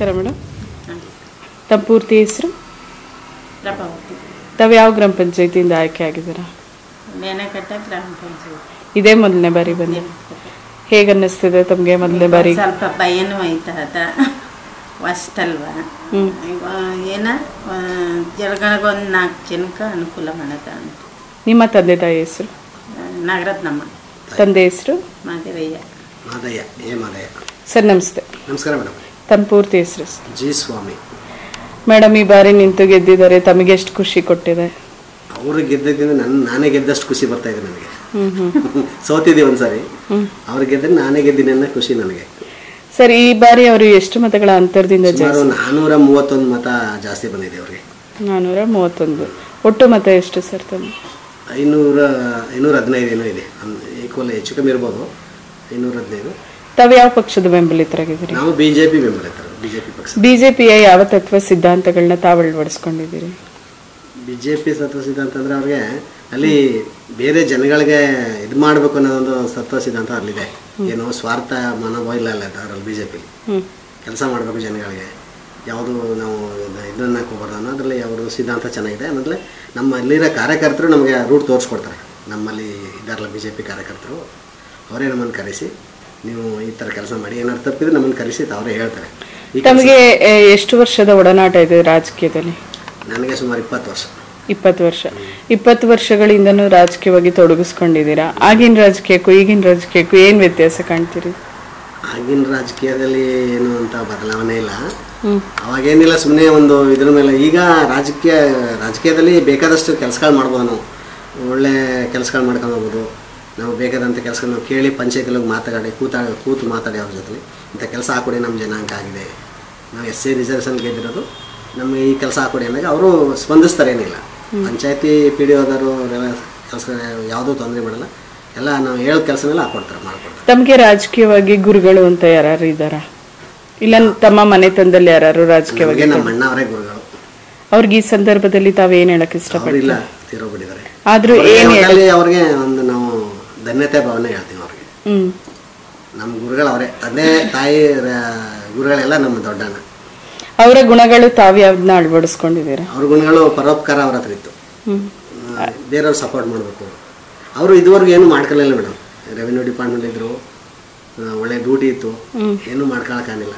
ನಮಸ್ಕಾರ ಮೇಡಮ್ ತಮ್ಮ ಪೂರ್ತಿ ಹೆಸರು ಪ್ರಭಾವತಿ ತಾವು ಯಾವ ಗ್ರಾಮ ಪಂಚಾಯತಿಯಿಂದ ಆಯ್ಕೆ ಆಗಿದ್ದೀರಾ ನೇನಕಟ್ಟ ಗ್ರಾಮ ಪಂಚಾಯತ್ ಇದೇ ಮೊದಲನೇ ಬಾರಿ ಬನ್ನಿ ಹೇಗೆ ಅನ್ನಿಸ್ತಿದೆ ತಮಗೆ ಮೊದಲನೇ ಬಾರಿ ಸ್ವಲ್ಪ ಭಯನೂ ಆಯ್ತದ ವಸ್ತಲ್ವ ಹ್ಮ್. ಈಗ ಏನ ಜಳಗಳಿಗೊಂದು ನಾಲ್ಕು ಜನಕ್ಕೆ ಅನುಕೂಲ ಮಾಡದ ಅಂತ ನಿಮ್ಮ ತಂದೆ ತಾಯಿ ಹೆಸರು ನಾಗರತ್ನಮ್ಮ ತಂದೆ ಹೆಸರು ಮಾದೇವಯ್ಯ ಮಾದಯ್ಯ ಏ ಮಾದಯ್ಯ ಸರ್ ನಮಸ್ತೆ ನಮಸ್ಕಾರ ಮೇಡಮ್ ತಮ್ಮ ಪೂರ್ತಿ ಹೆಸರು ಸರ್ ಜಿ ಸ್ವಾಮಿ ಮೇಡಮ್ ಈ ಬಾರಿ ನಿಂತು ಗೆದ್ದಿದ್ದಾರೆ ತಮಗೆ ಎಷ್ಟು ಖುಷಿ ಕೊಟ್ಟಿದೆ ಅವರು ಗೆದ್ದದಿಂದ ನನ್ನ ನಾನೇ ಗೆದ್ದಷ್ಟು ಖುಷಿ ಬರ್ತಾ ಇದೆ ನನಗೆ ಹ್ಮ್ ಹ್ಮ್ ಸೋತಿದ್ದೀವಿ ಒಂದ್ಸರಿ ಹ್ಮ್. ಅವ್ರು ಗೆದ್ದರೆ ನಾನೇ ಗೆದ್ದೀನಿ ಅನ್ನೋ ಖುಷಿ ನನಗೆ ಸರ್ ಈ ಬಾರಿ ಅವರು ಎಷ್ಟು ಮತಗಳ ಅಂತರದಿಂದ ಸುಮಾರು ಜಾಸ್ತಿ ನಾನ್ನೂರ ಮೂವತ್ತೊಂದು ಮತ ಜಾಸ್ತಿ ಬಂದಿದೆ ಅವ್ರಿಗೆ ನಾನ್ನೂರ ಮೂವತ್ತೊಂದು ಒಟ್ಟು ಮತ ಎಷ್ಟು ಸರ್ ತಮ್ಮ ಐನೂರ ಐನೂರ ಹದಿನೈದು ಏನೋ ಇದೆ ಈಕ್ವಲ್ ಹೆಚ್ಚು ಕಮ್ಮಿ ಇರ್ಬೋದು ಐನೂರ ಹದಿನೈದು ತಾವು ಯಾವ ಪಕ್ಷದ ಬೆಂಬಲಿತರಾಗಿದ್ದೀರಿ ನಾವು ಬಿ ಜೆ ಪಿ ಬೆಂಬಲಿತರು ಬಿ ಜೆ ಪಿ ಪಕ್ಷ ಬಿಜೆಪಿಯ ಯಾವ ತತ್ವ ಸಿದ್ಧಾಂತಗಳನ್ನ ತಾವು ಅಳವಡಿಸ್ಕೊಂಡಿದ್ದೀರಿ ಬಿ ಜೆ ಪಿ ಸತ್ವ ಸಿದ್ಧಾಂತ ಅಂದರೆ ಅವ್ರಿಗೆ ಅಲ್ಲಿ ಬೇರೆ ಜನಗಳಿಗೆ ಇದು ಮಾಡಬೇಕು ಅನ್ನೋದೊಂದು ಸತ್ವ ಸಿದ್ಧಾಂತ ಅಲ್ಲಿದೆ ಏನು ಸ್ವಾರ್ಥ ಮನೋಭಾವ ಇಲ್ಲ ಅಲ್ಲ ಅದರಲ್ಲಿ ಬಿ ಜೆ ಪಿಲಿ ಹ್ಮ್ ಕೆಲಸ ಮಾಡಬೇಕು ಜನಗಳಿಗೆ ಯಾವುದು ನಾವು ಇದನ್ನು ಹಾಕೋಬಾರ್ದು ಅನ್ನೋದ್ರಲ್ಲಿ ಯಾವುದು ಸಿದ್ಧಾಂತ ಚೆನ್ನಾಗಿದೆ ಆಮೇಲೆ ನಮ್ಮ ಅಲ್ಲಿರೋ ಕಾರ್ಯಕರ್ತರು ನಮಗೆ ರೂಟ್ ತೋರಿಸ್ಕೊಡ್ತಾರೆ ನಮ್ಮಲ್ಲಿ ಇದ್ದಾರಲ್ಲ ಬಿ ಜೆ ಪಿ ಕಾರ್ಯಕರ್ತರು ಅವರೇ ನಮ್ಮನ್ನು ಕರೆಸಿ ನೀವು ಈ ಥರ ಕೆಲಸ ಮಾಡಿ ಏನಾದ್ರು ತಪ್ಪಿದ್ರೆ ನಮ್ಮನ್ನು ಕರೆಸಿ ಅವರೇ ಹೇಳ್ತಾರೆ ಈ ಕೆಲ್ಸ- ತಮಗೆ ಆ, ಎಷ್ಟು ವರ್ಷದ ಒಡನಾಟ ಇದೆ ರಾಜಕೀಯದಲ್ಲಿ ನನಗೆ ಸುಮಾರು ಇಪ್ಪತ್ತು ವರ್ಷ ಇಪ್ಪತ್ತು ವರ್ಷ ಇಪ್ಪತ್ತು ವರ್ಷಗಳಿಂದನೂ ರಾಜಕೀಯವಾಗಿ ತೊಡಗಿಸ್ಕೊಂಡಿದ್ದೀರಾ ಆಗಿನ ರಾಜಕೀಯಕ್ಕೂ ಈಗಿನ ರಾಜಕೀಯಕ್ಕೂ ಏನು ವ್ಯತ್ಯಾಸ ಕಾಣ್ತೀರಿ ಆಗಿನ ರಾಜಕೀಯದಲ್ಲಿ ಏನು ಅಂತ ಬದಲಾವಣೆ ಇಲ್ಲ ಹ್ಮ್ ಅವಾಗೇನಿಲ್ಲ ಸುಮ್ಮನೆ ಒಂದು ಇದ್ರ ಮೇಲೆ ಈಗ ರಾಜಕೀಯ ರಾಜಕೀಯದಲ್ಲಿ ಬೇಕಾದಷ್ಟು ಕೆಲಸಗಳು ಮಾಡ್ಬೋದು ನಾವು ಒಳ್ಳೆ ಕೆಲಸಗಳು ಮಾಡ್ಕೊಂಡು ಹೋಗ್ಬೋದು ನಾವು ಬೇಕಾದಂಥ ಕೆಲಸ ನಾವು ಕೇಳಿ ಪಂಚಾಯತಿಲಿ ಹೋಗಿ ಮಾತಾಡಿ ಕೂತ ಕೂತು ಮಾತಾಡಿ ಅವ್ರ ಜೊತೆ ಇಂಥ ಕೆಲಸ ಹಾಕೊಡಿ ನಮ್ಮ ಜನಾಂಗ ಆಗಿದೆ ನಾವು ಎಸ್ ಸಿ ರಿಸರ್ವೇಷನ್ ಗೆದ್ದಿರೋದು ನಮ್ಮ ಈ ಕೆಲಸ ಹಾಕೊಡಿ ಅಂದಾಗ ಅವರು ಸ್ಪಂದಿಸ್ತಾರೆ ಏನಿಲ್ಲ ಪಂಚಾಯತಿ ಪಿ ಡಿ ಓದವರು ಅವರೆಲ್ಲ ಕೆಲಸ ಯಾವುದೂ ತೊಂದರೆ ಮಾಡಲ್ಲ ಎಲ್ಲ ನಾವು ಹೇಳೋ ಕೆಲಸನೆಲ್ಲ ಹಾಕೊಡ್ತಾರೆ ಮಾಡ್ಕೊಡ್ತಾರೆ ತಮಗೆ ರಾಜಕೀಯವಾಗಿ ಗುರುಗಳು ಅಂತ ಯಾರು ಇದ್ದಾರಾ ಇಲ್ಲ ತಮ್ಮ ಮನೆತನದಲ್ಲಿ ಯಾರು ರಾಜಕೀಯವಾಗಿ ನಮಗೆ ನಮ್ಮ ಅಣ್ಣ ಅವರೇ ಗುರುಗಳು ಅವ್ರಿಗೆ ಈ ಸಂದರ್ಭದಲ್ಲಿ ತಾವು ಏನ್ ಹೇಳಕ್ ಅವರಿಲ್ಲ ಇಷ್ಟಪಡ್ತೀರಾ ತೀರೋಗ್ಬಿಟ್ಟಿದ್ದಾರೆ ಆದ್ರೂ ಅವ್ರಿಗೆ ಏನ್ ಹೇಳ ಒಟ್ಟಲ್ಲಿ ಅವ್ರಿಗೆ ಒಂದು ನಾವು ಧನ್ಯತೆ ಭಾವನೆ ಹೇಳ್ತೀವಿ ಅವ್ರಿಗೆ ಹ್ಮ್ ನಮ್ಮ ಗುರುಗಳು ಅವರೇ ತಂದೆ ತಾಯಿ ರ- ಗುರುಗಳೆಲ್ಲ ನಮ್ಮ ದೊಡ್ಡಣ್ಣ ಅವರ ಗುಣಗಳು ತಾವು ಯಾವ್ದನ್ನ ಅಳವಡಿಸ್ಕೊಂಡಿದ್ದೀರಾ ಅವ್ರ ಗುಣಗಳು ಪರೋಪಕಾರ ಅವ್ರ ಹತ್ರ ಇತ್ತು ಹ್ಮ್ ಆ, ಬೇರೆಯವ್ರು ಸಪೋರ್ಟ್ ಮಾಡಬೇಕು ಅವರು ಇದುವರೆಗೂ ಏನು ಮಾಡ್ಕೊಳ್ಳಿಲ್ಲ ಮೇಡಮ್ ರೆವಿನ್ಯೂ ಡಿಪಾರ್ಟ್ಮೆಂಟ್ ಇದ್ರು ಆ, ಒಳ್ಳೆ ಡ್ಯೂಟಿ ಇತ್ತು ಏನೂ ಮಾಡ್ಕೊಳಕ್ಕಾಗಿಲ್ಲ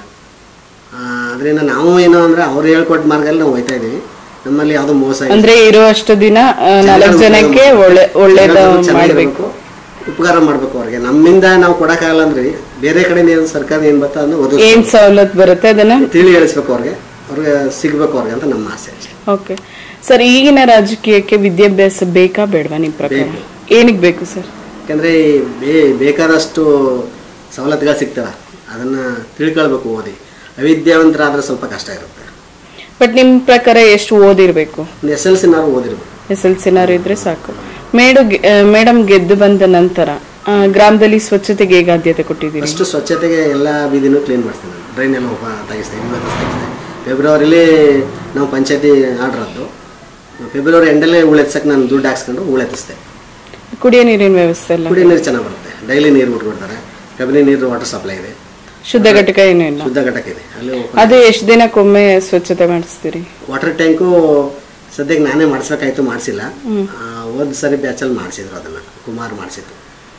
ಅದರಿಂದ ನಾವು ಏನು ಅಂದರೆ ಅವ್ರು ಹೇಳ್ಕೊಟ್ಟ ಮಾರ್ಗದಲ್ಲಿ ನಾವು ಹೋಯ್ತಾ ಇದ್ದೀವಿ ನಮ್ಮಲ್ಲಿ ಯಾವುದೋ ಮೋಸ ಇಲ್ಲ. ಅಂದ್ರೆ ಇರೋ ಅಷ್ಟು ದಿನ ಆ, ನಾಲ್ಕು ಜನಕ್ಕೆ ಒಳ್ಳೆ ಒಳ್ಳೇದ ಜನಗಳು ಮಾಡ್ಬೇಕು ಚೆನ್ನಾಗಿರ್ಬೇಕು, ಉಪಕಾರ ಮಾಡ್ಬೇಕು ಅವ್ರಿಗೆ ನಮ್ಮಿಂದ ನಾವು ಕೊಡಕ್ಕಾಗಲ್ಲ ಅಂದ್ರೆ ಬೇರೆ ಕಡೆ ಏನು ಸರ್ಕಾರ ಏನ್ ಬತ್ತ ಅದನ್ನ ಒದಗಿಸ್ಬೇಕು. ಏನ್ ಸವಲತ್ತು ಬರುತ್ತೆ ಅದನ್ನ ತಿಳಿ ಹೇಳಿಸ್ಬೇಕು ಅವ್ರಿಗೆ ಅವ್ರಿಗೆ ಸಿಗ್ಬೇಕು ಅವ್ರಿಗೆ ಅಂತ ನಮ್ಮ ಆಸೆ ಅಷ್ಟೇ ಓಕೆ ಸರ್ ಈಗಿನ ರಾಜಕೀಯಕ್ಕೆ ವಿದ್ಯಾಭ್ಯಾಸ ಬೇಕಾ ಬೇಡವಾ ನಿಮ್ ಪ್ರಕಾರ ಬೇಕು. ಏನಕ್ಕೆ ಬೇಕು ಸರ್ ಯಾಕಂದ್ರೆ ಈ ಬೇ ಬೇಕಾದಷ್ಟು ಸವಲತ್ತುಗಳು ಸಿಗ್ತವೆ ಅದನ್ನ ತಿಳ್ಕೊಳ್ಬೇಕು ಓದಿ ಅವಿದ್ಯಾವಂತರಾದ್ರೆ ಸ್ವಲ್ಪ ಕಷ್ಟ ಇರುತ್ತೆ ಬಟ್ ನಿಮ್ ಪ್ರಕಾರ ಎಷ್ಟು ಓದಿರ್ಬೇಕು ಒಂದು ಎಸ್ ಎಲ್ ಸಿನಾರು ಓದಿರ್ಬೇಕು ಎಸ್ ಎಲ್ ಸಿನಾರು ಇದ್ರೆ ಸಾಕು ಮೇಡು ಮೇಡಮ್ ಗೆದ್ದು ಬಂದ ನಂತರ ಆ, ಗ್ರಾಮದಲ್ಲಿ ಸ್ವಚ್ಛತೆಗೆ ಹೇಗೆ ಆದ್ಯತೆ ಕೊಟ್ಟಿದ್ದೀರಿ ಅಷ್ಟು ಸ್ವಚ್ಛತೆಗೆ ಎಲ್ಲ ಬೀದಿನೂ ಕ್ಲೀನ್ ಮಾಡ್ತೀನಿ ನಾನು ಡ್ರೈನ್ ಎಲ್ಲ ಒಬ್ಬ ತೆಗಿಸ್ತೀನಿ ಇವತ್ತು ತೆಗಿಸ್ತೀನಿ ಫೆಬ್ರವರಿಲಿ ನಾವು ಪಂಚಾಯತಿ ಆರ್ಡ್ರ್ ಆದ್ದು ಫೆಬ್ರವರಿ ಎಂಡಲ್ಲೇ ಉಳೆತ್ಸಕ್ಕೆ ನಾನು ದುಡ್ಡು ಹಾಕ್ಸ್ಕೊಂಡು ಉಳೆತ್ತಿಸ್ದೆ ಕುಡಿಯೋ ನೀರಿನ ವ್ಯವಸ್ಥೆ ಎಲ್ಲ ಕುಡಿಯೋ ನೀರು ಚೆನ್ನಾಗಿ ಬರುತ್ತೆ ಡೈಲಿ ನೀರು ಬಿಟ್ಕೊಡ್ತಾರೆ ಕಬಿನಿ ನೀರು ವಾಟರ್ ಸಪ್ಲೈ ಇದೆ ಶುದ್ಧ ಘಟಕ ಏನೂ ಇಲ್ಲ ಶುದ್ಧ ಘಟಕ ಇದೆ ಅಲ್ಲಿ ಅದು ಎಷ್ಟು ದಿನಕ್ಕೊಮ್ಮೆ ಸ್ವಚ್ಛತೆ ಮಾಡಿಸ್ತೀರಿ ವಾಟರ್ ಟ್ಯಾಂಕು ಸದ್ಯಕ್ಕೆ ನಾನೇ ಮಾಡಿಸ್ಬೇಕಾಯ್ತು ಮಾಡಿಸಿಲ್ಲ ಹೋದ ಸರಿ ಬ್ಯಾಚಲ್ಲಿ ಮಾಡಿಸಿದ್ರು ಅದನ್ನು ಕುಮಾರ್ ಮಾಡಿಸಿದ್ದು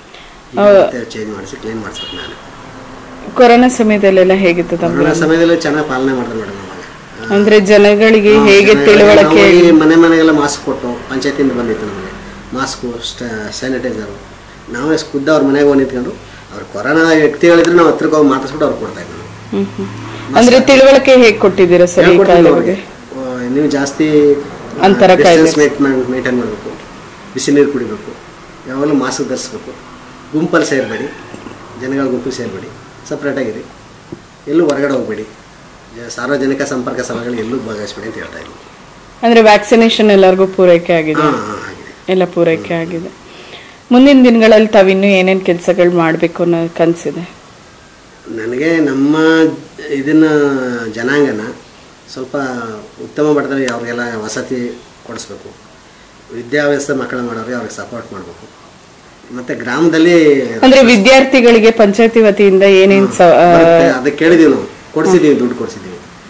ಚೇಂಜ್ ಮಾಡಿಸಿ ಕ್ಲೀನ್ ಮಾಡಿಸ್ಬೇಕು ನಾನು ಕೊರೋನಾ ಸಮಯದಲ್ಲೆಲ್ಲ ಹೇಗಿತ್ತು ತಮ್ಮ ಕೊರೋನಾ ಸಮಯದಲ್ಲಿ ಚೆನ್ನಾಗಿ ಪಾಲನೆ ಮಾಡಿದ್ರು ಮೇಡಮ್ ಅವಾಗ ಅಂದ್ರೆ ಜನಗಳಿಗೆ ಹೇಗೆ ನಾವು ತಿಳುವಳಿಕೆ ಈ ಮನೆ ಮನೆಗೆಲ್ಲ ಮಾಸ್ಕ್ ಕೊಟ್ಟು ಪಂಚಾಯತಿಯಿಂದ ಬಂದಿತ್ತು ನಮಗೆ ಮಾಸ್ಕು ಸ್ಯಾನಿಟೈಸರು ನಾವೇ ಖುದ್ದು ಅವ್ರ ಮನೆಗೆ ಹೋಗಿ ನಿಂತ್ಕೊಂಡು ಅವ್ರು ಕೊರೋನಾ ವ್ಯಕ್ತಿಗಳಿದ್ರೆ ನಾವು ಹತ್ರಕ್ಕೆ ಹೋಗಿ ಮಾತಾಡ್ಸ್ಬಿಟ್ಟು ಅವ್ರು ಕೊಡ್ತಾ ಇದ್ವಿ ನಾವು. ಹ್ಮ್, ಹ್ಮ್. ಅಂದ್ರೆ ತಿಳುವಳಿಕೆ ಹೇಗೆ ಕೊಟ್ಟಿದ್ದೀರಾ ಸರ್ ಈ ಹೇಳ್ಕೊಡ್ತೀವಿ ಕಾಯಿಲೆ ಅವ್ರಿಗೆ. ಬಗ್ಗೆ ಆ, ನೀವು ಜಾಸ್ತಿ ಅಂತರ ಕಾಯ್ದೆ. ಮೇಂಟೈನ್ ಮಾಡಬೇಕು ಬಿಸಿ ನೀರು ಕುಡಿಬೇಕು ಯಾವಾಗಲೂ ಮಾಸ್ಕ್ ಧರಿಸ್ಬೇಕು ಗುಂಪಲ್ಲಿ ಸೇರಬೇಡಿ ಜನಗಳ ಗುಂಪಿಗೆ ಸೇರಬೇಡಿ ಸಪ್ರೇಟಾಗಿರಿ ಎಲ್ಲೂ ಹೊರಗಡೆ ಹೋಗಬೇಡಿ ಸಾರ್ವಜನಿಕ ಸಂಪರ್ಕ ಸಭೆಗಳು ಎಲ್ಲೂ ಭಾಗವಹಿಸ್ಬೇಡಿ ಅಂತ ಹೇಳ್ತಾ ಇದ್ದೀನಿ ಅಂದ್ರೆ ವ್ಯಾಕ್ಸಿನೇಷನ್ ಎಲ್ಲರಿಗೂ ಪೂರೈಕೆ ಆಗಿದೆ ಹಾಂ ಹಾಂ ಆಗಿದೆ ಎಲ್ಲ ಪೂರೈಕೆ ಆಗಿದೆ ಮುಂದಿನ ದಿನಗಳಲ್ಲಿ ತಾವಿನ್ನೂ ಏನೇನು ಕೆಲಸಗಳು ಮಾಡಬೇಕು ಅನ್ನೋ ಕನಸಿದೆ ನನಗೆ ನಮ್ಮ ಇದನ್ನ ಜನಾಂಗನ ಸ್ವಲ್ಪ ಉತ್ತಮ ಮಟ್ಟದಲ್ಲಿ ಅವ್ರಿಗೆಲ್ಲ ವಸತಿ ಕೊಡಿಸ್ಬೇಕು ವಿದ್ಯಾಭ್ಯಾಸ ಮಕ್ಕಳು ಮಾಡೋರಿಗೆ ಅವ್ರಿಗೆ ಸಪೋರ್ಟ್ ಮಾಡಬೇಕು ಮತ್ತು ಗ್ರಾಮದಲ್ಲಿ ಅಂದ್ರೆ ವಿದ್ಯಾರ್ಥಿಗಳಿಗೆ ಪಂಚಾಯತಿ ವತಿಯಿಂದ ಏನೇನ್ ಸ- ಆ, ಬರುತ್ತೆ, ಅದಕ್ಕೆ ಕೇಳಿದೀವಿ ನಾವು ಕೊಡಿಸಿದ್ದೀವಿ ದುಡ್ಡು ಕೊಡಿಸಿದ್ದೀವಿ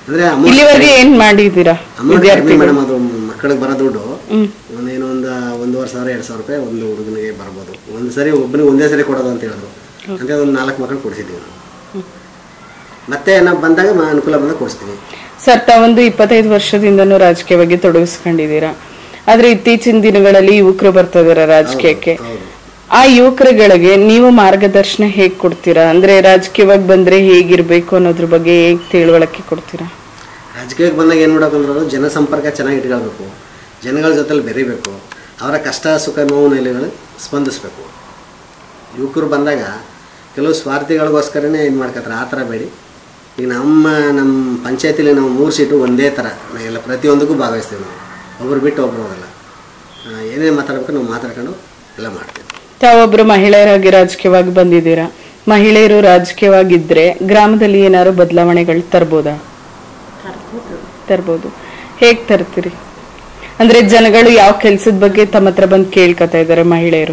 ಅಂದ್ರೆ ಅಮೌಂಟ್ ಇಲ್ಲಿವರೆಗೆ ಏನ್ ಮಾಡಿದ್ದೀರಾ ಅಮೌಂಟ್ ಕಡಿಮೆ ವಿದ್ಯಾರ್ಥಿಗಳು ಮೇಡಮ್ ಅದು ಮಕ್ಕಳಿಗೆ ಬರೋ ದುಡ್ಡು ಹ್ಮ್ ಒಂದೇನೋ ಒಂದು ಒಂದೂವರೆ ಸಾವಿರ ಎರಡು ಸಾವಿರ ರೂಪಾಯಿ ಒಂದು ಹುಡುಗನಿಗೆ ಬರ್ಬೋದು ಒಂದು ಸರಿ ಒಬ್ಬನಿಗೆ ಒಂದೇ ಸರಿ ಕೊಡೋದು ಅಂತ ಹೇಳಿದ್ರು ಅಂದರೆ ಒಂದು ನಾಲ್ಕು ಮಕ್ಕಳು ಕೊಡಿಸಿದ್ದೀವಿ ನಾವು ಮತ್ತೆ ನಾವು ಬಂದಾಗ ಮ- ಅನುಕೂಲ ಬಂದಾಗ ಕೊಡಿಸ್ತೀವಿ ಸರ್ ತಾವೊಂದು ಇಪ್ಪತ್ತೈದು ವರ್ಷದಿಂದನೂ ರಾಜಕೀಯವಾಗಿ ತೊಡಗಿಸ್ಕೊಂಡಿದ್ದೀರಾ ಆದ್ರೆ ಇತ್ತೀಚಿನ ದಿನಗಳಲ್ಲಿ ಯುವಕರು ಬರ್ತಾ ಇದಾರೆ ರಾಜಕೀಯಕ್ಕೆ ಹೌದು ಆ ಯುವಕರುಗಳಿಗೆ ನೀವು ಮಾರ್ಗದರ್ಶನ ಹೇಗ್ ಕೊಡ್ತೀರಾ ಅಂದ್ರೆ ರಾಜಕೀಯವಾಗಿ ಬಂದ್ರೆ ಹೇಗಿರ್ಬೇಕು ಅನ್ನೋದ್ರ ಬಗ್ಗೆ ಹೇಗ್ ತಿಳುವಳಿಕೆ ಕೊಡ್ತೀರಾ ರಾಜಕೀಯಕ್ಕೆ ಬಂದಾಗ ಏನು ಮಾಡೋಕಂದ್ರೆ ಜನಸಂಪರ್ಕ ಚೆನ್ನಾಗಿ ಇಟ್ಕೊಳ್ಬೇಕು ಜನಗಳ ಜೊತೆಲಿ ಬೆರಿಬೇಕು ಅವರ ಕಷ್ಟ ಸುಖ ನೋವು ನೆಲೆಗಳು ಸ್ಪಂದಿಸ್ಬೇಕು ಯುವಕರು ಬಂದಾಗ ಕೆಲವು ಸ್ವಾರ್ಥಿಗಳಿಗೋಸ್ಕರನೇ ಇದು ಮಾಡ್ಕೊತಾರೆ ಆ ಥರ ಬೇಡಿ ಈಗ ನಮ್ಮ ನಮ್ಮ ಪಂಚಾಯತಿಲಿ ನಾವು ಮೂರು ಸೀಟು ಒಂದೇ ಥರ ನಾವು ಎಲ್ಲ ಪ್ರತಿಯೊಂದಕ್ಕೂ ಭಾಗವಹಿಸ್ತೀವಿ ನಾವು ಒಬ್ರು ಬಿಟ್ಟು ಒಬ್ರು ಹೋಗಲ್ಲ ಆ, ಏನೇ ಮಾತಾಡ್ಬೇಕು ನಾವು ಮಾತಾಡ್ಕೊಂಡು ಎಲ್ಲ ಮಾಡ್ತೀವಿ ತಾವೊಬ್ರು ಮಹಿಳೆಯರಾಗಿ ರಾಜಕೀಯವಾಗಿ ಬಂದಿದ್ದೀರಾ ಮಹಿಳೆಯರು ರಾಜಕೀಯವಾಗಿದ್ರೆ ಗ್ರಾಮದಲ್ಲಿ ಏನಾದ್ರು ಬದಲಾವಣೆಗಳು ತರ್ಬೋದಾ ತರ್ಬೋದು ತರ್ಬೋದು ಹೇಗ್ ತರ್ತೀರಿ ಅಂದ್ರೆ ಜನಗಳು ಯಾವ ಕೆಲ್ಸದ ಬಗ್ಗೆ ತಮ್ಮ ಹತ್ರ ಬಂದು ಕೇಳ್ಕೊತಾ ಇದಾರೆ ಮಹಿಳೆಯರು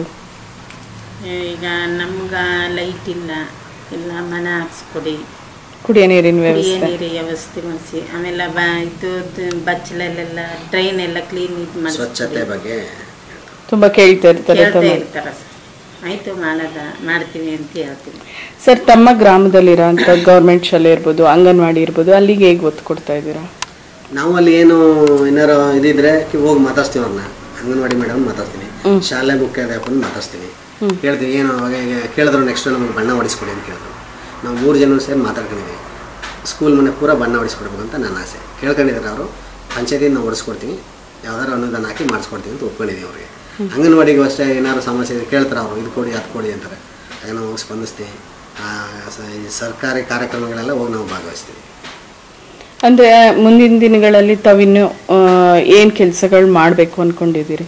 ಈಗ ನಮ್ಗೆ ಲೈಟ್ ಇಲ್ಲ ಇಲ್ಲ ಮನೆ ಹಾಕ್ಸ್ಕೊಡಿ ಕುಡಿಯೋ ನೀರಿನ ಕುಡಿಯೋ ವ್ಯವಸ್ಥೆ ನೀರು ವ್ಯವಸ್ಥೆ ಮಾಡಿಸಿ ಆಮೇಲೆ ಬ ಇದು ದ- ಬಚ್ಚಲಲ್ಲೆಲ್ಲ ಡ್ರೈನ್ ಎಲ್ಲ ಕ್ಲೀನ್ ಇದು ಮಾಡಿ ಸ್ವಚ್ಛತೆ ಬಗ್ಗೆ ತುಂಬಾ ಕೇಳ್ತಾ ಇರ್ತಾರೆ ಕೇಳ್ತಾ ತಮ್ಮ ಇರ್ತಾರ ಆಯ್ತು ಮಾಡದ ಮಾಡ್ತೀವಿ ಅಂತ ಹೇಳ್ತೀವಿ ಸರ್ ತಮ್ಮ ಗ್ರಾಮದಲ್ಲಿರೋ ಅಂತ ಗೌರ್ಮೆಂಟ್ ಶಾಲೆ ಇರ್ಬೋದು ಅಂಗನವಾಡಿ ಇರ್ಬೋದು ಅಲ್ಲಿಗೆ ಹೇಗೆ ಒತ್ತು ಕೊಡ್ತಾ ಇದ್ದೀರಾ ನಾವು ಅಲ್ಲಿ ಏನು ಏನಾರು ಇದಿದ್ರೆ ಕಿ- ಹೋಗಿ ಮಾತಾಡ್ಸ್ತೀವಿ ಅವ್ರನ್ನ ಅಂಗನವಾಡಿ ಮೇಡಮ್ ಮಾತಾಡ್ತೀನಿ ಶಾಲೆ ಮುಖ್ಯಾಧ್ಯಾಪಕನ ಮಾತಾಡ್ತೀನಿ ಕೇಳ್ತೀವಿ ಏನು ಅವಾಗ ಈಗ ಕೇಳಿದ್ರು ನೆಕ್ಸ್ಟ್ ನಮಗೆ ಬಣ್ಣ ಹೊಡಿಸ್ಕೊಡಿ ಅಂತ ಕೇಳಿದ್ರು ನಾವು ಮೂರು ಜನ ಸೇರಿ ಮಾತಾಡ್ಕೊಂಡಿದ್ದೀವಿ ಸ್ಕೂಲ್ ಮನೆ ಪೂರ ಬಣ್ಣ ಹೊಡಿಸ್ಕೊಡ್ಬೇಕು ಅಂತ ನನ್ನ ಆಸೆ ಕೇಳ್ಕೊಂಡಿದ್ದಾರೆ ಅವರು ಪಂಚಾಯತಿನ ನಾವು ಹೊಡಿಸ್ಕೊಡ್ತೀವಿ ಯಾವ್ದಾರು ಅನುದಾನ ಹಾಕಿ ಮಾಡಿಸ್ಕೊಡ್ತೀವಿ ಅಂತ ಒಪ್ಕೊಂಡಿದ್ದೀವಿ ಅವ್ರಿಗೆ ಅಂಗನವಾಡಿಗೂ ಅಷ್ಟೇ ಏನಾದ್ರು ಸಮಸ್ಯೆ ಇದ್ರೆ ಕೇಳ್ತಾರೆ ಅವರು ಇದು ಕೊಡಿ ಅದು ಕೊಡಿ ಅಂತಾರೆ ಆಗ ನಾವು ಹೋಗಿ ಸ್ಪಂದಿಸ್ತೀವಿ ಆ, ಸ- ಈ ಸರ್ಕಾರಿ ಕಾರ್ಯಕ್ರಮಗಳೆಲ್ಲ ಹೋಗಿ ನಾವು ಭಾಗವಹಿಸ್ತೀವಿ ಅಂದ್ರೆ ಮುಂದಿನ ದಿನಗಳಲ್ಲಿ ತಾವಿನ್ನು ಆ, ಏನ್ ಕೆಲಸಗಳು ಮಾಡ್ಬೇಕು ಅನ್ಕೊಂಡಿದ್ದೀರಿ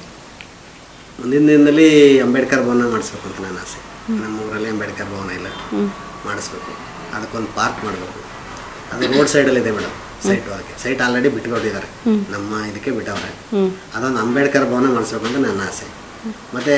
ಮುಂದಿನ ದಿನದಲ್ಲಿ ಅಂಬೇಡ್ಕರ್ ಭವನ ಮಾಡಿಸ್ಬೇಕು ಅಂತ ನನ್ನ ಆಸೆ ನಮ್ಮ ಊರಲ್ಲಿ ಅಂಬೇಡ್ಕರ್ ಭವನ ಇಲ್ಲ ಮಾಡಿಸ್ಬೇಕು ಅದಕ್ಕೊಂದು ಪಾರ್ಕ್ ಮಾಡಬೇಕು ಅದು ರೋಡ್ ಸೈಡಲ್ಲಿ ಇದೆ ಮೇಡಮ್ ಸೈಟ್ ಅದಕ್ಕೆ ಸೈಟ್ ಆಲ್ರೆಡಿ ಬಿಟ್ಕೊಟ್ಟಿದ್ದಾರೆ ನಮ್ಮ ಇದಕ್ಕೆ ಬಿಟ್ಟವ್ರೆ ಹ್ಮ್ ಅದೊಂದು ಅಂಬೇಡ್ಕರ್ ಭವನ ಮಾಡಿಸ್ಬೇಕು ಅಂತ ನನ್ನ ಆಸೆ ಮತ್ತು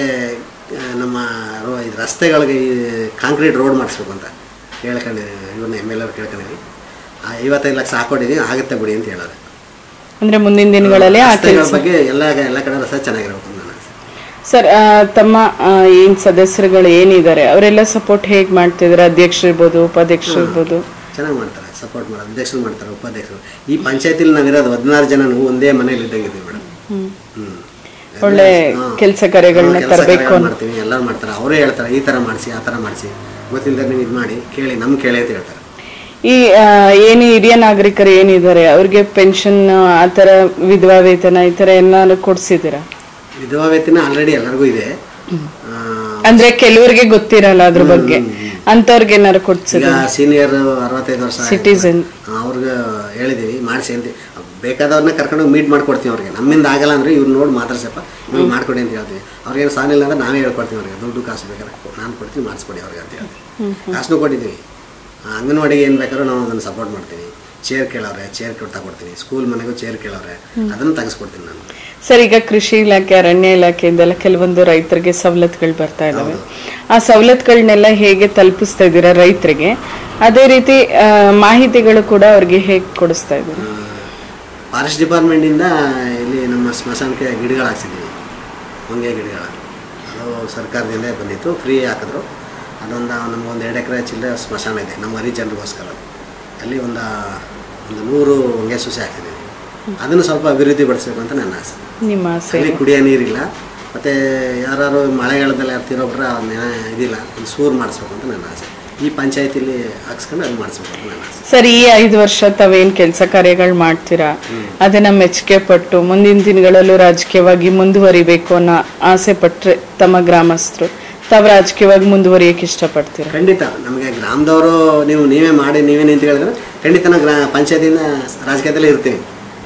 ನಮ್ಮ ರೋ ಇದು ರಸ್ತೆಗಳಿಗೆ ಈ ಕಾಂಕ್ರೀಟ್ ರೋಡ್ ಮಾಡಿಸ್ಬೇಕು ಅಂತ ಕೇಳ್ಕೊಂಡಿದ್ದೀವಿ ಇವನ್ನ ಎಮ್ ಎಲ್ ಅವ್ರು ಕೇಳ್ಕೊಂಡಿದ್ದೀವಿ ಆ ಐವತ್ತೈದು ಲಕ್ಷ ಹಾಕೊಂಡಿದ್ದೀವಿ ಆಗುತ್ತೆ ಬಿಡಿ ಅಂತ ಹೇಳೋರು ಅಂದ್ರೆ ಮುಂದಿನ ದಿನಗಳಲ್ಲಿ ಆ ರಸ್ತೆಗಳ ಕೆಲಸ ಬಗ್ಗೆ ಎಲ್ಲ ಎಲ್ಲ ಕಡೆ ರಸ್ತೆ ಚೆನ್ನಾಗಿರ್ಬೇಕು ಅಂತ ನನ್ನ ಆಸೆ ಸರ್ ಆ, ತಮ್ಮ ಆ, ಏನ್ ಸದಸ್ಯರುಗಳು ಏನಿದ್ದಾರೆ ಅವರೆಲ್ಲ ಸಪೋರ್ಟ್ ಹೇಗ್ ಮಾಡ್ತಿದ್ದಾರೆ ಅಧ್ಯಕ್ಷರು ಇರ್ಬೋದು ಉಪಾಧ್ಯಕ್ಷರು ಇರ್ಬೋದು ಚೆನ್ನಾಗಿ ಮಾಡ್ತಾರೆ ಸಪೋರ್ಟ್ ಮಾಡೋದು ಅಧ್ಯಕ್ಷರು ಮಾಡ್ತಾರೆ ಉಪಾಧ್ಯಕ್ಷರು ಈ ಪಂಚಾಯತಿಲಿ ನಾವಿರೋದು ಹದಿನಾರು ಜನ ನಾವು ಒಂದೇ ಮನೇಲಿ ಇದ್ದಂಗಿದ್ದೀವಿ ಮೇಡಮ್ ಹ್ಮ್ ಹ್ಮ್ ಒಳ್ಳೆ ಹಾ. ಕೆಲ್ಸ ಕಾರ್ಯಗಳನ್ನ ಹಾ, ಕೆಲ್ಸ ತರಬೇಕು ಕಾರ್ಯಗಳು ಅಂತ ಮಾಡ್ತೀವಿ ಎಲ್ಲರೂ ಮಾಡ್ತಾರೆ ಅವರೇ ಹೇಳ್ತಾರೆ ಈ ಥರ ಮಾಡಿಸಿ ಆ ಥರ ಮಾಡಿಸಿ ಗೊತ್ತಿಲ್ಲದೆ ನೀವು ಇದು ಮಾಡಿ ಕೇಳಿ ನಮ್ಮ ಕೇಳಿ ಅಂತ ಹೇಳ್ತಾರೆ ಈ ಆ, ಏನು ಹಿರಿಯ ನಾಗರಿಕರು ಏನಿದ್ದಾರೆ ಅವ್ರಿಗೆ ಪೆನ್ಷನ್ ಆ ಥರ ವಿಧವಾ ವೇತನ ಈ ಥರ ಏನಾದ್ರು ಕೊಡ್ಸಿದ್ದೀರಾ ವಿಧವಾ ವೇತನ ಆಲ್ರೆಡಿ ಎಲ್ಲರಿಗೂ ಇದೆ ಆ, ಅಂದ್ರೆ ಕೆಲವರಿಗೆ ಗೊತ್ತಿರಲ್ಲ ಅದ್ರ ಬಗ್ಗೆ ಅಂತವ್ರಿಗೆ ಏನಾದ್ರು ಕೊಡ್ಸಿದ ಈಗ ಸೀನಿಯರ್ ಅರವತ್ತೈದು ವರ್ಷ ಆಗಿದೆ. ಸಿಟಿಸನ್ ಆ, ಅವ್ರಿಗೆ ಹೇಳಿದೀವಿ ಮಾಡಿಸಿ ಅಂತ ಬೇಕಾದವ್ರನ್ನ ಕರ್ಕೊಂಡು ಮೀಟ್ ಮಾಡ್ಕೊಡ್ತೀವಿ ಅವ್ರಿಗೆ ನಮ್ಮಿಂದ ಆಗಲ್ಲ ಅಂದ್ರೆ ಇವ್ರು ನೋಡಿ ಮಾತಾಡ್ಸಪ್ಪ ಇವ್ರು ಮಾಡ್ಕೊಡಿ ಅಂತ ಹೇಳ್ತೀವಿ ಅವ್ರಿಗೇನು ಸಾನಿಲ್ಲ ಅಂದ್ರೆ ನಾವೇ ಹೇಳ್ಕೊಡ್ತೀವಿ ಅವ್ರಿಗೆ ದುಡ್ಡು ಕಾಸು ಬೇಕಾದ್ರೆ ನಾನು ಕೊಡ್ತೀನಿ ಮಾಡಿಸ್ಕೊಡಿ ಅವ್ರಿಗೆ ಅಂತ ಹೇಳ್ತೀವಿ ಕಾಸನ್ನು ಕೊಟ್ಟಿದ್ದೀವಿ ಆ, ಅಂಗನವಾಡಿಗೆ ಏನು ಬೇಕಾದ್ರೂ ನಾವು ಅದನ್ನು ಸಪೋರ್ಟ್ ಮಾಡ್ತೀನಿ ಚೇರ್ ಕೇಳವ್ರೆ ಚೇರ್ ಕೊಡ್ತಾ ಕೊಡ್ತೀನಿ ಸ್ಕೂಲ್ ಮನೆಗೂ ಚೇರ್ ಕೇಳವ್ರೆ ಅದನ್ನು ತೆಗೆಸ್ಕೊಡ್ತೀನಿ ನಾನು ಸರ್ ಈಗ ಕೃಷಿ ಇಲಾಖೆ ಅರಣ್ಯ ಇಲಾಖೆಯಿಂದೆಲ್ಲ ಕೆಲವೊಂದು ರೈತರಿಗೆ ಸವಲತ್ತುಗಳು ಬರ್ತಾ ಇದಾವೆ ಆ ಸವಲತ್ತುಗಳನ್ನೆಲ್ಲ ಹೇಗೆ ತಲುಪಿಸ್ತಾ ಇದ್ದೀರಾ ರೈತರಿಗೆ ಅದೇ ರೀತಿ ಆ, ಮಾಹಿತಿಗಳು ಕೂಡ ಅವ್ರಿಗೆ ಹೇಗೆ ಕೊಡಿಸ್ತಾ ಇದ್ದೀರಾ ಫಾರೆಸ್ಟ್ ಡಿಪಾರ್ಟ್ಮೆಂಟಿಂದ ಇಲ್ಲಿ ನಮ್ಮ ಸ್ಮಶಾನಕ್ಕೆ ಗಿಡಗಳು ಹಾಕ್ಸಿದ್ದೀವಿ ಹೊಂಗೆ ಗಿಡಗಳ ಅದು ಸರ್ಕಾರದಿಂದ ಬಂದಿತ್ತು ಫ್ರೀ ಹಾಕಿದ್ರು ಅದೊಂದು ನಮಗೊಂದು ಎರಡು ಎಕರೆ ಚಿಲ್ಲರೆ ಸ್ಮಶಾನ ಇದೆ ನಮ್ಮ ಹರಿ ಜನರಿಗೋಸ್ಕರ ಅಲ್ಲಿ ಒಂದು ಒಂದು ನೂರು ಹೊಂಗೆ ಸೊಸೆ ಹಾಕಿದ್ದೀವಿ ಅದನ್ನು ಸ್ವಲ್ಪ ಅಭಿವೃದ್ಧಿ ಪಡಿಸ್ಬೇಕು ಅಂತ ನನ್ನ ಆಸೆ ನಿಮ್ಮ ಆಸೆ ಅಲ್ಲಿ ಕುಡಿಯೋ ನೀರಿಲ್ಲ ಮತ್ತು ಯಾರು ಮಳೆಗಾಲದಲ್ಲಿ ಯಾರು ತಿರೋಬ್ರೆ ಅದನ್ನ ಇದಿಲ್ಲ ಒಂದು ಸೂರು ಮಾಡಿಸ್ಬೇಕು ಅಂತ ನನ್ನ ಆಸೆ ಈ ಪಂಚಾಯತಿಲಿ ಹಾಕ್ಸ್ಕೊಂಡು ಅದು ಮಾಡಿಸ್ಬೇಕು ಅಂತ ನನ್ನ ಆಸೆ ಸರ್ ಈ ಐದು ವರ್ಷ ತಾವೇನ್ ಕೆಲಸ ಕಾರ್ಯಗಳು ಮಾಡ್ತೀರಾ ಅದನ್ನ ಮೆಚ್ಚುಗೆ ಪಟ್ಟು ಮುಂದಿನ ದಿನಗಳಲ್ಲೂ ರಾಜಕೀಯವಾಗಿ ಮುಂದುವರಿಬೇಕು ಅನ್ನೋ ಆಸೆ ಪಟ್ರೆ ತಮ್ಮ ಗ್ರಾಮಸ್ಥರು ತಾವು ರಾಜಕೀಯವಾಗಿ ಮುಂದುವರಿಯಕ್ಕೆ ಇಷ್ಟಪಡ್ತೀರಾ ಖಂಡಿತ ನಮಗೆ ಗ್ರಾಮದವರು ನೀವು ನೀವೇ ಮಾಡಿ ನೀವೇ ನಿಂತು ಹೇಳಿದ್ರೆ ಖಂಡಿತ ನಾವು ಗ್ರಾ ಪಂಚಾಯತಿನ ರಾಜಕೀಯದಲ್ಲೇ ಇರ್ತೀವಿ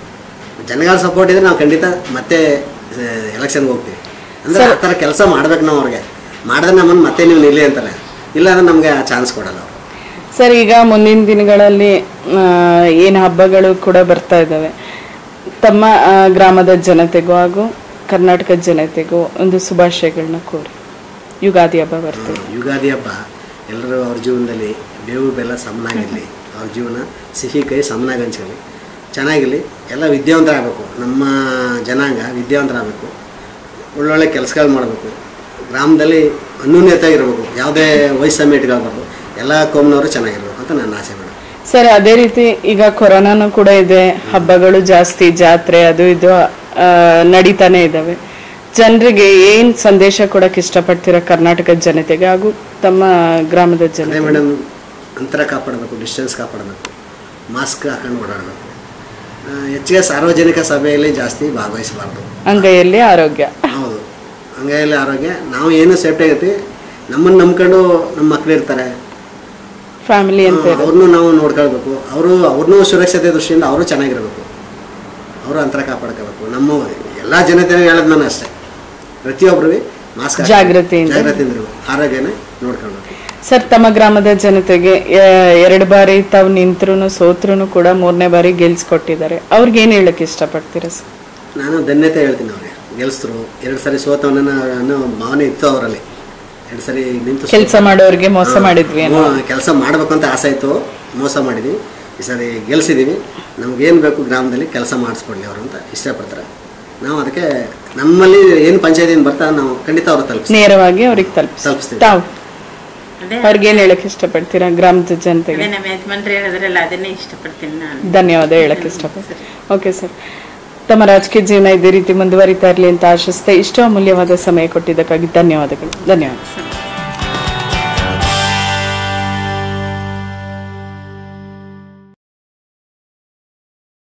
ಜನಗಳ ಸಪೋರ್ಟ್ ಇದ್ರೆ ನಾವು ಖಂಡಿತ ಮತ್ತೆ ಎಲೆಕ್ಷನ್ಗೆ ಹೋಗ್ತೀವಿ ಅಂದರೆ ಆ ಥರ ಕೆಲಸ ಮಾಡ್ಬೇಕು ನಾವು ಅವ್ರಿಗೆ ಮಾಡಿದ್ರೆ ನಮ್ಮನ್ನು ಮತ್ತೆ ನೀವು ನಿಲ್ಲಿ ಅಂತಾರೆ ಇಲ್ಲ ಅಂದ್ರೆ ನಮಗೆ ಆ ಚಾನ್ಸ್ ಕೊಡಲ್ಲ ಅವರು ಸರ್ ಈಗ ಮುಂದಿನ ದಿನಗಳಲ್ಲಿ ಏನು ಹಬ್ಬಗಳು ಕೂಡ ಬರ್ತಾ ಇದ್ದಾವೆ ತಮ್ಮ ಆ, ಗ್ರಾಮದ ಜನತೆಗೂ ಹಾಗೂ ಕರ್ನಾಟಕದ ಜನತೆಗೂ ಒಂದು ಶುಭಾಶಯಗಳನ್ನ ಕೋರಿ ಯುಗಾದಿ ಹಬ್ಬ ಬರ್ತದೆ ಯುಗಾದಿ ಹಬ್ಬ ಎಲ್ಲರೂ ಅವ್ರ ಜೀವನದಲ್ಲಿ ಬೇವು ಬೆಲ್ಲ ಸಮನಾಗಿರಲಿ ಅವ್ರ ಜೀವನ ಸಿಹಿ ಕೈ ಸಮನಾಗಿ ಹಂಚ್ಕೊಳ್ಳಿ ಚೆನ್ನಾಗಿರಲಿ ಎಲ್ಲ ವಿದ್ಯಾವಂತರಾಗಬೇಕು ನಮ್ಮ ಜನಾಂಗ ವಿದ್ಯಾವಂತರಾಗಬೇಕು ಒಳ್ಳೊಳ್ಳೆ ಕೆಲಸಗಳು ಮಾಡಬೇಕು ಗ್ರಾಮದಲ್ಲಿ ಅನ್ಯೂನ್ಯತೆ ಇರಬೇಕು ಯಾವುದೇ ವಯಸ್ಸನ್ನು ಇಟ್ಕೊಳ್ಬಾರ್ದು ಎಲ್ಲ ಕೋಮ್ನವರು ಚೆನ್ನಾಗಿರ್ಬೇಕು ಅಂತ ನನ್ನ ಆಸೆ ಮೇಡಮ್ ಸರ್ ಅದೇ ರೀತಿ ಈಗ ಕೊರೋನಾನು ಕೂಡ ಇದೆ ಹಬ್ಬಗಳು ಜಾಸ್ತಿ ಜಾತ್ರೆ ಅದು ಇದು ಆ, ನಡೀತಾನೆ ಇದ್ದಾವೆ ಜನರಿಗೆ ಏನ್ ಸಂದೇಶ ಕೊಡಕ್ಕೆ ಇಷ್ಟಪಡ್ತೀರಾ ಕರ್ನಾಟಕದ ಜನತೆಗೆ ಹಾಗೂ ತಮ್ಮ ಗ್ರಾಮದ ಅದೇ ಜನತೆ ಮೇಡಮ್ ಅಂತರ ಕಾಪಾಡಬೇಕು ಡಿಸ್ಟೆನ್ಸ್ ಕಾಪಾಡಬೇಕು ಮಾಸ್ಕ್ ಹಾಕೊಂಡು ಓಡಾಡಬೇಕು ಆ, ಹೆಚ್ಚಿಗೆ ಸಾರ್ವಜನಿಕ ಸಭೆಯಲ್ಲಿ ಜಾಸ್ತಿ ಭಾಗವಹಿಸಬಾರ್ದು ಅಂಗೈಯಲ್ಲಿ ಆರೋಗ್ಯ ಹೌದು ಹಂಗಾಗಿ ಆರೋಗ್ಯ ನಾವು ಏನು ಸೇಫ್ಟಿ ಆಗೈತಿ ನಮ್ಮನ್ನು ನಂಬ್ಕೊಂಡು ನಮ್ಮ ಮಕ್ಳು ಇರ್ತಾರೆ ಫ್ಯಾಮಿಲಿ ಅಂತ ಇರೋದು ಅವ್ರನ್ನೂ ನಾವು ನೋಡ್ಕೊಳ್ಬೇಕು ಅವರು ಅವ್ರನ್ನೂ ಸುರಕ್ಷತೆ ದೃಷ್ಟಿಯಿಂದ ಅವರು ಚೆನ್ನಾಗಿರ್ಬೇಕು ಅವರು ಅಂತರ ಕಾಪಾಡ್ಕೋಬೇಕು ನಮ್ಮ ಎಲ್ಲ ಜನತೆನೂ ಹೇಳೋದು ನಾನು ಅಷ್ಟೇ ಪ್ರತಿಯೊಬ್ಬರು ಮಾಸ್ಕ್ ಜಾಗೃತಿಯಿಂದ. ಜಾಗೃತಿಯಿಂದ ಇರ್ಬೇಕು. ಆರೋಗ್ಯನ ನೋಡ್ಕೊಳ್ಬೇಕು ಸರ್ ತಮ್ಮ ಗ್ರಾಮದ ಜನತೆಗೆ ಎ- ಎರಡು ಬಾರಿ ತಾವು ನಿಂತ್ರು ಸೋತ್ರು ಕೂಡ ಮೂರನೇ ಬಾರಿ ಗೆಲ್ಸ್ಕೊಟ್ಟಿದ್ದಾರೆ ಅವ್ರಿಗೆ ಏನ್ ಹೇಳಕ್ ಇಷ್ಟಪಡ್ತೀರಾ ಸರ್ ನಾನು ಧನ್ಯತೆ ಹೇಳ್ತೀನಿ ಅವ್ರಿಗೆ ಗೆಲ್ಸಿದ್ರು ಎರಡು ಸರಿ ಸೋತವನ ಅನ್ನೋ ಭಾವನೆ ಇತ್ತು ಅವರಲ್ಲಿ ಎರಡು ಸರಿ ನಿಂತು ಕೆಲಸ ಮಾಡೋರ್ಗೆ ಮೋಸ ಮಾಡಿದ್ವಿ ಅನ್ನೋ ಕೆಲಸ ಮಾಡಬೇಕು ಅಂತ ಆಸೆ ಇತ್ತು ಮೋಸ ಮಾಡಿದ್ವಿ ಈ ಸರಿ ಗೆಲ್ಸಿದ್ದೀವಿ ನಮಗೇನು ಬೇಕು ಗ್ರಾಮದಲ್ಲಿ ಕೆಲಸ ಮಾಡಿಸ್ಕೊಡ್ಲಿ ಅವರು ಅಂತ ಇಷ್ಟಪಡ್ತಾರೆ ನಾವು ಅದಕ್ಕೆ ನಮ್ಮಲ್ಲಿ ಏನು ಪಂಚಾಯತಿಯಿಂದ ಬರ್ತಾ ನಾವು ಖಂಡಿತ ಅವ್ರು ತಲುಪಿಸ್ತೀವಿ ನೇರವಾಗಿ ಅವ್ರಿಗೆ ತಲುಪಿಸಿ ತಲುಪಿಸ್ತೀವಿ ತಾವು ಅದೇ ಅವ್ರಿಗೆ ಏನ್ ಹೇಳಕ್ ಇಷ್ಟಪಡ್ತೀರಾ ಗ್ರಾಮದ ಜನತೆಗೆ ಅದೇ ನಮ್ಮ ಯಜಮಾನ್ರು ಹೇಳಿದ್ರಲ್ಲ ಅದನ್ನೇ ಇಷ್ಟಪಡ್ತೀನಿ ನಾನು ಧನ್ಯವಾದ ಹೇಳಕ್ ಇಷ್ಟಪಡ್ತೀನಿ ಓಕೆ ಸರ್ ತಮ್ಮ ರಾಜಕೀಯ ಜೀವನ ಇದೇ ರೀತಿ ಮುಂದುವರಿತಾ ಇರಲಿ ಅಂತ ಆಶಿಸ್ತಾ ಇಷ್ಟು ಅಮೂಲ್ಯವಾದ ಸಮಯ ಕೊಟ್ಟಿದ್ದಕ್ಕಾಗಿ ಧನ್ಯವಾದಗಳು ಧನ್ಯವಾದ ಸರಿ.